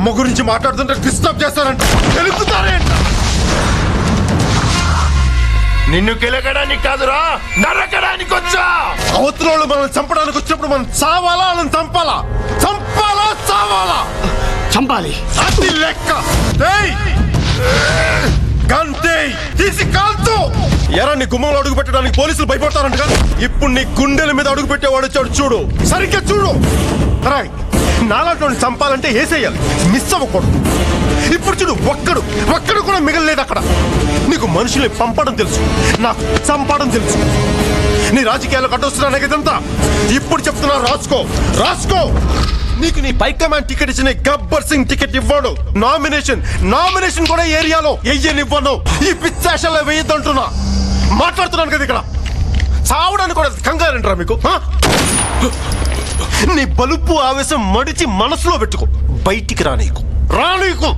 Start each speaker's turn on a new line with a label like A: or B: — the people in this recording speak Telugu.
A: అమ్మ గురించి మాట్లాడుతుంటే డిస్టర్బ్ చేస్తారంట తెలుపుతారేంట
B: నిన్ను కెలకడానికి కాదురా నరకడానికి వచ్చా
A: అవతల వాళ్ళు మనల్ని చంపడానికి వచ్చినప్పుడు మనం చావాలా వాళ్ళని చంపాలా చంపాలా చావాలా
C: చంపాలి
A: అది లెక్క ఏయ్! గంతేయ్! తీసి కాల్చు ఎరా నీ గుమ్మంలో అడుగు పెట్టడానికి పోలీసులు భయపడతారంట ఇప్పుడు నీ గుండెల మీద అడుగు పెట్టేవాడు వచ్చాడు చూడు సరిగ్గా చూడు రాయ్ నాలాంటి చంపాలంటే వేసేయాలి మిస్ అవ్వకూడదు ఇప్పుడు చూడు ఒక్కడు ఒక్కడు కూడా మిగలలేదు అక్కడ నీకు మనుషుల్ని పంపడం తెలుసు నాకు చంపడం తెలుసు నీ రాజకీయాలకు అడ్డొస్తున్నాను ఇదంతా ఇప్పుడు చెప్తున్నా రాసుకో రాసుకో నీకు నీ పై కమాండ్ టికెట్ ఇచ్చిన గబ్బర్ సింగ్ టికెట్ ఇవ్వడు నామినేషన్ నామినేషన్ కూడా ఏరియాలో వెయ్యనివ్వను ఈ పిచ్చాషల్లో వెయ్యొద్దంటున్నా మాట్లాడుతున్నాను కదా ఇక్కడ చావడానికి కూడా కంగారంటారా మీకు ఆ? నీ బలుపు ఆవేశం మడిచి మనసులో పెట్టుకో బయటికి రా నీకు రా నీకు